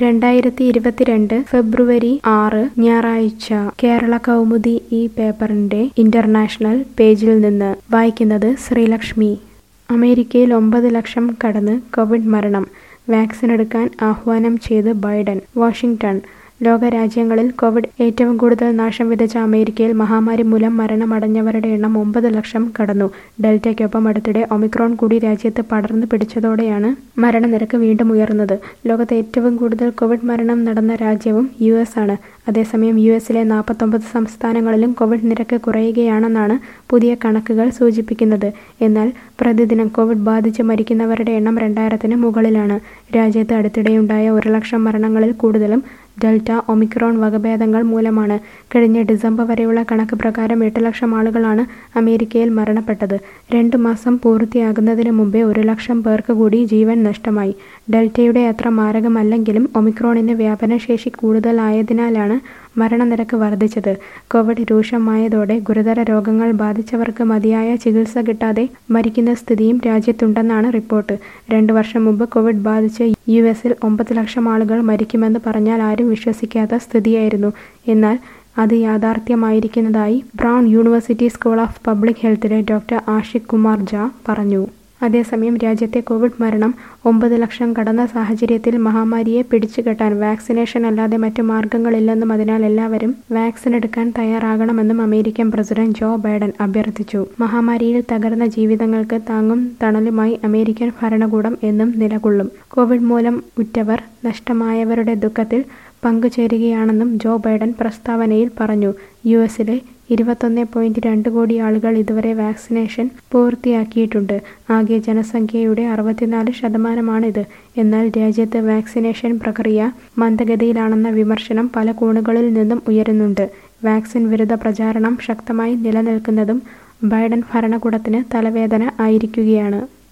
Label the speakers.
Speaker 1: രണ്ടായിരത്തി ഇരുപത്തിരണ്ട് ഫെബ്രുവരി ആറ് ഞായറാഴ്ച കേരള കൗമുദി ഈ പേപ്പറിന്റെ ഇന്റർനാഷണൽ പേജിൽ നിന്ന് വായിക്കുന്നത് ശ്രീലക്ഷ്മി അമേരിക്കയിൽ ഒമ്പത് ലക്ഷം കടന്ന് കോവിഡ് മരണം വാക്സിൻ എടുക്കാൻ ആഹ്വാനം ചെയ്ത് ബൈഡൻ വാഷിംഗ്ടൺ ലോകരാജ്യങ്ങളിൽ കോവിഡ് ഏറ്റവും കൂടുതൽ നാശം വിതച്ച അമേരിക്കയിൽ മഹാമാരി മൂലം മരണമടഞ്ഞവരുടെ എണ്ണം ഒമ്പത് ലക്ഷം കടന്നു ഡെൽറ്റയ്ക്കൊപ്പം അടുത്തിടെ ഒമിക്രോൺ കൂടി രാജ്യത്ത് പടർന്നു പിടിച്ചതോടെയാണ് മരണനിരക്ക് വീണ്ടും ഉയർന്നത് ലോകത്ത് ഏറ്റവും കൂടുതൽ കോവിഡ് മരണം നടന്ന രാജ്യവും യു എസ് ആണ് അതേസമയം യു എസിലെ നാൽപ്പത്തൊമ്പത് സംസ്ഥാനങ്ങളിലും കോവിഡ് നിരക്ക് കുറയുകയാണെന്നാണ് പുതിയ കണക്കുകൾ സൂചിപ്പിക്കുന്നത് എന്നാൽ പ്രതിദിനം കോവിഡ് ബാധിച്ച് മരിക്കുന്നവരുടെ എണ്ണം രണ്ടായിരത്തിന് മുകളിലാണ് രാജ്യത്ത് അടുത്തിടെയുണ്ടായ ഒരു ലക്ഷം മരണങ്ങളിൽ കൂടുതലും ഡെൽറ്റ ഒമിക്രോൺ വകഭേദങ്ങൾ മൂലമാണ് കഴിഞ്ഞ ഡിസംബർ വരെയുള്ള കണക്ക് പ്രകാരം എട്ട് ലക്ഷം ആളുകളാണ് അമേരിക്കയിൽ മരണപ്പെട്ടത് രണ്ട് മാസം പൂർത്തിയാകുന്നതിന് മുമ്പേ ഒരു ലക്ഷം പേർക്ക് കൂടി ജീവൻ നഷ്ടമായി ഡെൽറ്റയുടെ അത്ര മാരകമല്ലെങ്കിലും ഒമിക്രോണിന് വ്യാപനശേഷി കൂടുതലായതിനാലാണ് മരണനിരക്ക് വർദ്ധിച്ചത് കോവിഡ് രൂക്ഷമായതോടെ ഗുരുതര രോഗങ്ങൾ ബാധിച്ചവർക്ക് മതിയായ ചികിത്സ കിട്ടാതെ മരിക്കുന്ന സ്ഥിതിയും രാജ്യത്തുണ്ടെന്നാണ് റിപ്പോർട്ട് രണ്ടു വർഷം മുമ്പ് കോവിഡ് ബാധിച്ച് യു എസിൽ ഒമ്പത് ലക്ഷം ആളുകൾ മരിക്കുമെന്ന് പറഞ്ഞാൽ ആരും വിശ്വസിക്കാത്ത സ്ഥിതിയായിരുന്നു എന്നാൽ അത് യാഥാർത്ഥ്യമായിരിക്കുന്നതായി Brown University school of public ഹെൽത്തിലെ ഡോക്ടർ ആഷിഖ് കുമാർ ജ പറഞ്ഞു അതേസമയം രാജ്യത്തെ കോവിഡ് മരണം ഒമ്പത് ലക്ഷം കടന്ന സാഹചര്യത്തിൽ മഹാമാരിയെ പിടിച്ചുകെട്ടാൻ വാക്സിനേഷൻ അല്ലാതെ മറ്റു മാർഗങ്ങളില്ലെന്നും അതിനാൽ എല്ലാവരും വാക്സിൻ എടുക്കാൻ തയ്യാറാകണമെന്നും അമേരിക്കൻ പ്രസിഡന്റ് ജോ ബൈഡൻ അഭ്യർത്ഥിച്ചു മഹാമാരിയിൽ തകർന്ന ജീവിതങ്ങൾക്ക് താങ്ങും തണലുമായി അമേരിക്കൻ ഭരണകൂടം എന്നും നിലകൊള്ളും കോവിഡ് മൂലം ഉറ്റവർ നഷ്ടമായവരുടെ ദുഃഖത്തിൽ പങ്കുചേരുകയാണെന്നും ജോ ബൈഡൻ പ്രസ്താവനയിൽ പറഞ്ഞു യു എസിലെ ഇരുപത്തൊന്ന് പോയിന്റ് രണ്ട് കോടി ആളുകൾ ഇതുവരെ വാക്സിനേഷൻ പൂർത്തിയാക്കിയിട്ടുണ്ട് ആകെ ജനസംഖ്യയുടെ അറുപത്തിനാല് ശതമാനമാണിത് എന്നാൽ രാജ്യത്ത് വാക്സിനേഷൻ പ്രക്രിയ മന്ദഗതിയിലാണെന്ന വിമർശനം പല കോണുകളിൽ നിന്നും ഉയരുന്നുണ്ട് വാക്സിൻ വിരുദ്ധ പ്രചാരണം ശക്തമായി നിലനിൽക്കുന്നതും ബൈഡൻ ഭരണകൂടത്തിന് തലവേദന ആയിരിക്കുകയാണ്